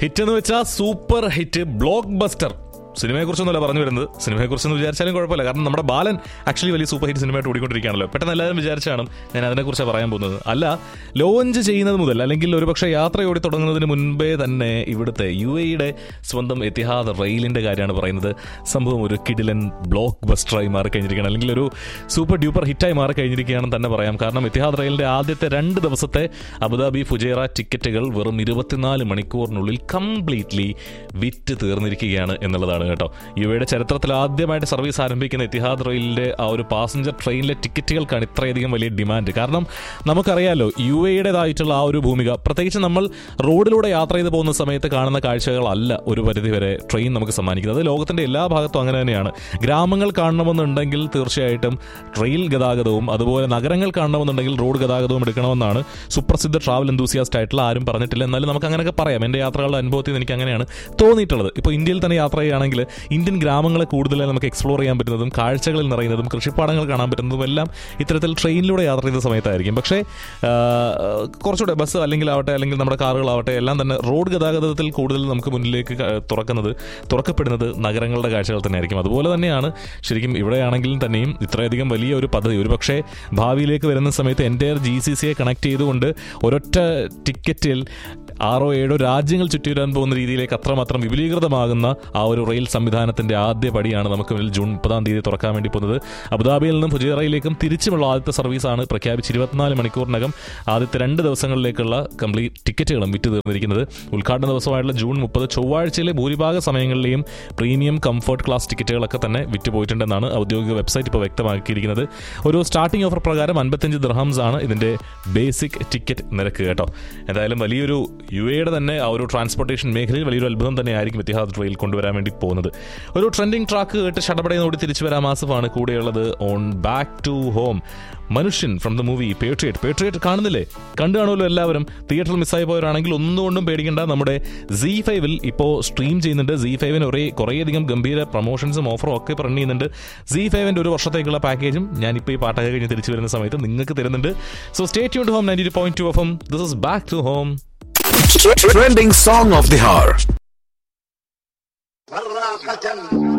Hit എന്ന് വെച്ചാൽ super hit blockbuster സിനിമയെക്കുറിച്ചൊന്നുമല്ല പറഞ്ഞു വരുന്നത് സിനിമയെക്കുറിച്ചൊന്നും വിചാരിച്ചാലും കുഴപ്പമില്ല കാരണം നമ്മുടെ ബാലൻ ആക്ച്വലി വലിയ സൂപ്പർ ഹിറ്റ് സിനിമയായിട്ട് ഓടിക്കൊണ്ടിരിക്കുകയാണല്ലോ പെട്ടെന്ന് എല്ലാവരും വിചാരിച്ചാണ് ഞാൻ അതിനെക്കുറിച്ച് പറയാൻ പോകുന്നത് അല്ല ലോഞ്ച് ചെയ്യുന്നത് മുതൽ അല്ലെങ്കിൽ ഒരുപക്ഷെ യാത്രയോടി തുടങ്ങുന്നതിന് മുൻപേ തന്നെ ഇവിടുത്തെ യു എയുടെ സ്വന്തം എത്തിഹാദ് റെയിലിന്റെ കാര്യമാണ് പറയുന്നത് സംഭവം ഒരു കിഡിലൻ ബ്ലോക്ക് ബസ്റ്ററായി മാറിക്കഴിഞ്ഞിരിക്കുകയാണ് അല്ലെങ്കിൽ ഒരു സൂപ്പർ ഡ്യൂപ്പർ ഹിറ്റായി മാറിക്കഴിഞ്ഞിരിക്കുകയാണെന്ന് തന്നെ പറയാം കാരണം എത്തിഹാദ് റെയിലിന്റെ ആദ്യത്തെ രണ്ട് ദിവസത്തെ അബുദാബി ഫുജേറ ടിക്കറ്റുകൾ വെറും ഇരുപത്തിനാല് മണിക്കൂറിനുള്ളിൽ കംപ്ലീറ്റ്ലി വിറ്റ് തീർന്നിരിക്കുകയാണ് എന്നുള്ളതാണ് കേട്ടോ യു എയുടെ ചരിത്രത്തിൽ ആദ്യമായിട്ട് സർവീസ് ആരംഭിക്കുന്ന എത്തിഹാദ് റെയിലിന്റെ ആ ഒരു പാസഞ്ചർ ട്രെയിനിലെ ടിക്കറ്റുകൾക്കാണ് ഇത്രയധികം വലിയ ഡിമാൻഡ് കാരണം നമുക്കറിയാലോ യു എയുടേതായിട്ടുള്ള ആ ഒരു ഭൂമിക പ്രത്യേകിച്ച് നമ്മൾ റോഡിലൂടെ യാത്ര ചെയ്ത് പോകുന്ന സമയത്ത് കാണുന്ന കാഴ്ചകളല്ല ഒരു പരിധിവരെ ട്രെയിൻ നമുക്ക് സമ്മാനിക്കുന്നത് അത് ലോകത്തിന്റെ എല്ലാ ഭാഗത്തും അങ്ങനെ തന്നെയാണ് ഗ്രാമങ്ങൾ കാണണമെന്നുണ്ടെങ്കിൽ തീർച്ചയായിട്ടും റെയിൽ ഗതാഗതവും അതുപോലെ നഗരങ്ങൾ കാണണമെന്നുണ്ടെങ്കിൽ റോഡ് ഗതാഗതവും എടുക്കണമെന്നാണ് സുപ്രസിദ്ധ ട്രാവൽ എന്തൂസിയാസ്റ്റ് ആയിട്ടുള്ള ആരും പറഞ്ഞിട്ടില്ല എന്നാലും നമുക്ക് അങ്ങനെയൊക്കെ പറയാം എൻ്റെ യാത്രകളുടെ അനുഭവത്തിൽ നിന്ന് എനിക്ക് അങ്ങനെയാണ് തോന്നിയിട്ടുള്ളത് ഇപ്പോൾ ഇന്ത്യയിൽ തന്നെ യാത്ര ചെയ്യുകയാണെങ്കിൽ ഇന്ത്യൻ ഗ്രാമങ്ങളെ കൂടുതലായി നമുക്ക് എക്സ്പ്ലോർ ചെയ്യാൻ പറ്റുന്നതും കാഴ്ചകളിൽ നിറയുന്നതും കൃഷിപ്പാടങ്ങൾ കാണാൻ പറ്റുന്നതും എല്ലാം ഇത്തരത്തിൽ ട്രെയിനിലൂടെ യാത്ര ചെയ്ത സമയത്തായിരിക്കും പക്ഷേ ആ, കുറച്ചുകൂടെ ബസ് അല്ലെങ്കിൽ ആവട്ടെ അല്ലെങ്കിൽ നമ്മുടെ കാറുകളാവട്ടെ എല്ലാം തന്നെ റോഡ് ഗതാഗതത്തിൽ കൂടുതൽ നമുക്ക് മുന്നിലേക്ക് ക- തുറക്കുന്നത് തുറക്കപ്പെടുന്നത് നഗരങ്ങളുടെ കാഴ്ചകൾ തന്നെയായിരിക്കും അതുപോലെ തന്നെയാണ് ശരിക്കും ഇവിടെയാണെങ്കിലും തന്നെയും ഇത്രയധികം വലിയ ഒരു പദ്ധതി ഒരു പക്ഷേ ഭാവിയിലേക്ക് വരുന്ന സമയത്ത് എൻ്റെ ജി സി സിയെ കണക്ട് ചെയ്തുകൊണ്ട് ഒരൊറ്റ ടിക്കറ്റിൽ ആറോ ഏഴോ രാജ്യങ്ങൾ ചുറ്റിവരാൻ പോകുന്ന രീതിയിലേക്ക് അത്രമാത്രം വിപുലീകൃതമാകുന്ന ആ ഒരു റെയിൽ സംവിധാനത്തിന്റെ ആദ്യ പടിയാണ് നമുക്ക് മുന്നിൽ ജൂൺ മുപ്പതാം തീയതി തുറക്കാൻ വേണ്ടി പോകുന്നത് അബുദാബിയിൽ നിന്നും ഫുജേറയിലേക്കും തിരിച്ചുമുള്ള ആദ്യത്തെ സർവീസാണ് പ്രഖ്യാപിച്ച് ഇരുപത്തിനാല് മണിക്കൂറിനകം ആദ്യത്തെ രണ്ട് ദിവസങ്ങളിലേക്കുള്ള കംപ്ലീറ്റ് ടിക്കറ്റുകളും വിറ്റ് തീർന്നിരിക്കുന്നത് ഉദ്ഘാടന ദിവസമായിട്ടുള്ള ജൂൺ മുപ്പത് ചൊവ്വാഴ്ചയിലെ ഭൂരിഭാഗ സമയങ്ങളിലെയും പ്രീമിയം കംഫർട്ട് ക്ലാസ് ടിക്കറ്റുകളൊക്കെ തന്നെ വിറ്റ് പോയിട്ടുണ്ടെന്നാണ് ഔദ്യോഗിക വെബ്സൈറ്റ് ഇപ്പോൾ വ്യക്തമാക്കിയിരിക്കുന്നത് ഒരു സ്റ്റാർട്ടിംഗ് ഓഫർ പ്രകാരം അൻപത്തഞ്ച് ദിർഹംസ് ആണ് ഇതിന്റെ ബേസിക് ടിക്കറ്റ് നിരക്ക് കേട്ടോ എന്തായാലും വലിയൊരു യു എയുടെ തന്നെ ആ ഒരു ട്രാൻസ്പോർട്ടേഷൻ മേഖലയിൽ വലിയൊരു അത്ഭുതം തന്നെ ആയിരിക്കും ഇത്തിഹാദ് റെയിൽ കൊണ്ടുവരാൻ വേണ്ടി പോകുന്നത് ഒരു ട്രെൻഡിങ് ട്രാക്ക് കേട്ട് ഷടപടയോടി തിരിച്ചു വരാൻ മാസമാണ് കൂടെയുള്ളത് ഓൺ ബാക്ക് ടു ഹോം മനുഷ്യൻ from the movie Patriot Patriot കാണുന്നില്ലേ കണ്ടു കാണുമല്ലോ എല്ലാവരും തിയേറ്ററിൽ മിസ്സായി പോയവരാണെങ്കിൽ ഒന്നുകൊണ്ടും പേടിക്കേണ്ട നമ്മുടെ സി ഫൈവിൽ ഇപ്പോൾ സ്ട്രീം ചെയ്യുന്നുണ്ട് സി ഫൈവിന് ഒരേ കുറേയധികം ഗംഭീര പ്രൊമോഷൻസും ഓഫറും ഒക്കെ റൺ ചെയ്യുന്നുണ്ട് സി ഫൈവിൻ്റെ ഒരു വർഷത്തേക്കുള്ള പാക്കേജും ഞാനിപ്പോൾ ഈ പാട്ടൊക്കെ കഴിഞ്ഞ് തിരിച്ചു വരുന്ന സമയത്ത് നിങ്ങൾക്ക് തരുന്നുണ്ട് so stay tune home ninety point two F M this is back to home Trending song of the hour. براقة